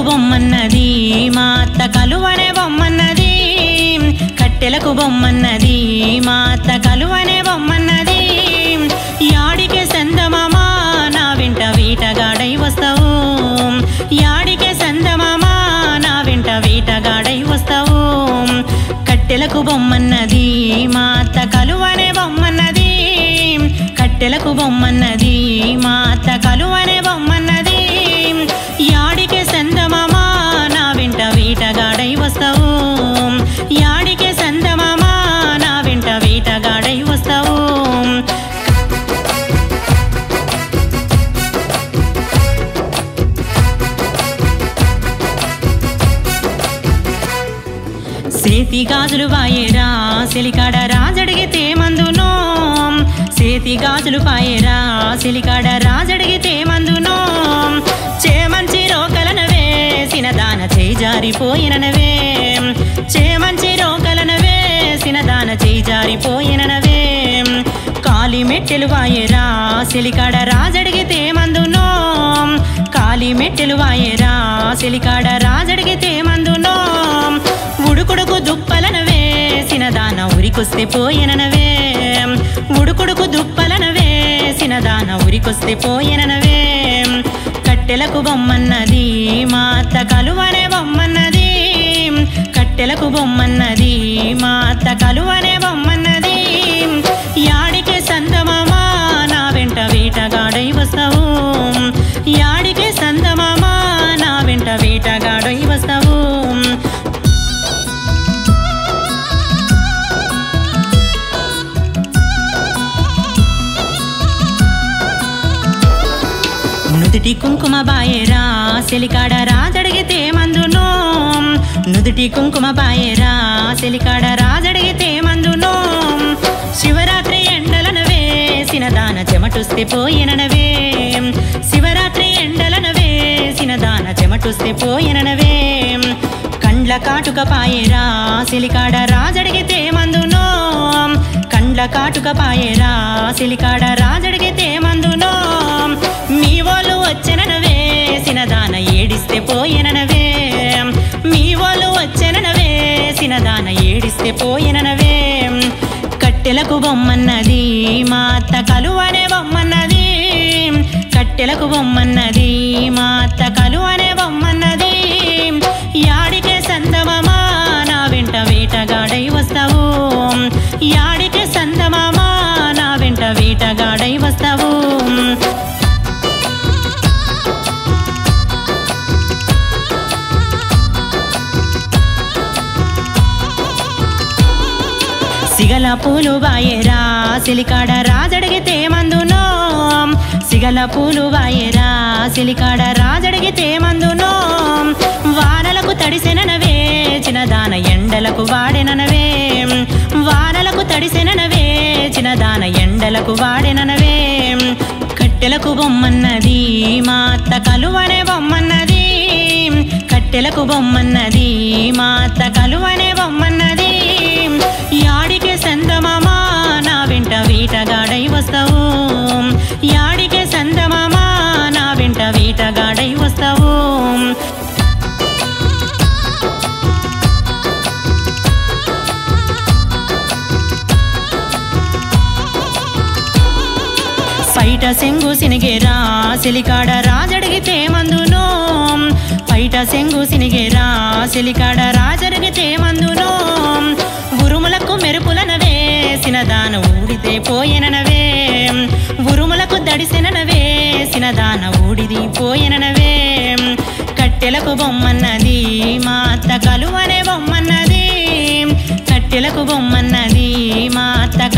బొమ్మన్నది మా అత్త కలువనే బొమ్మన్నది కట్టెలకు బొమ్మన్నది మా అత్త కలువనే బొమ్మన్నది యాడికే సందమామా నా వెంట వీటగాడై వస్తావు యాడికే సందమామా నా వెంట వీటగాడై వస్తావు కట్టెలకు బొమ్మన్నది మా అత్త కలువనే బొమ్మన్నది కట్టెలకు బొమ్మన్నది మా అత్త కలువనే బొమ్మన్నది యాడికే సందమామా నా వెంట వీటగాడై వస్తావు యాడికే సందమామా నా వెంట వీటగాడై వస్తావు సేతి గాజులు వాయేరా సెలికాడ రాజడిగితే మందునో సేతి గాజులు పాయేరా సెలికాడ రాజడిగితే మందునో చేమంచి రోకలనవే సినదాన చేయి జారిపోయిననవే చేమంచి రోకలనవే సినదాన చేయి జారిపోయిననవే కాలి మెట్టెలు వాయేరా సెలికాడ రాజడిగితే మందునో కాలి మెట్టెలు వాయేరా సెలికాడ రాజడిగితే మందునో ఉడుకుడుకు దుప్పలన వేసిన దాన ఉరికొస్తే పోయిననవే ఉడుకుడుకు దుప్పలన వేసిన దాన ఉరికొస్తే పోయిననవే కట్టెలకు బొమ్మన్నది మా అత్త కలువనే బొమ్మన్నది కట్టెలకు బొమ్మన్నది మా అత్త కలువనే బొమ్మన్నది యాడికే సందమామా నా వెంట వేటగాడై వస్తావు యాడికే సందమామా నా వెంట వేటగాడై వస్తావు నుదుటి కుంకుమ బాయేరా సెలికాడ రాజడిగితే మందునో నుదుటి కుంకుమ బాయేరా సెలికాడ రాజడిగితే మందునో శివరాత్రి ఎండలన వేసిన దాన చెమటుస్తే పోయిననవే శివరాత్రి ఎండలన వేసిన దాన చెమటుస్తే పోయిననవే కండ్ల కాటుక పాయేరా సిలికాడ రాజడిగితే మందునో కండ్ల కాటుక పాయేరా సిలికాడ రాజడిగితే మందునో మీ వాళ్ళు వచ్చెననవే సినదాన ఏడిస్తే పోయిననవే మీ వాళ్ళు వచ్చెననవే సినదాన ఏడిస్తే పోయిననవే కట్టెలకు బొమ్మన్నది మా అత్త కలువనే బొమ్మన్నది కట్టెలకు బొమ్మన్నది మా అత్త కలువనే బొమ్మన్నది యాడికే సందమామా నా వెంట వేటగాడై వస్తావు యాడికే సందమామా నా వెంట వేటగాడై వస్తావు సిగల పూలు వాయేరా సిలికాడ రాజడిగితే మందునో సిగల పూలు వాయేరా సిలికాడ రాజడిగితే మందునో వానలకు తడిసెననవే చిన్నదాన ఎండలకు వాడెననవే వానలకు తడిసెననవే చిన్నదాన ఎండలకు వాడెననవే కట్టెలకు బొమ్మన్నది మా అత్త కలువనే బొమ్మన్నది కట్టెలకు బొమ్మన్నది మా అత్త కలువనే బొమ్మన్నది యాడికే సందమామా నా వెంట వీటగాడై వస్తావు యాడికే సందమామా నా వెంట వీటగాడై వస్తావు పైట సెంగు సినిగేరా సిలికాడ రాజడిగితే మందునో పైట సెంగు సినిగేరా సిలికాడ రాజడిగితే మందునో ఉరుములకు మెరుపులనవే సినదాన ఊడితే పోయెననవే ఉరుములకు దడిసెననవే సినదాన ఊడిది పోయెననవే కట్టెలకు బొమ్మన్నది మా అత్త కలువనే బొమ్మన్నది కట్టెలకు బొమ్మన్నది మా అత్త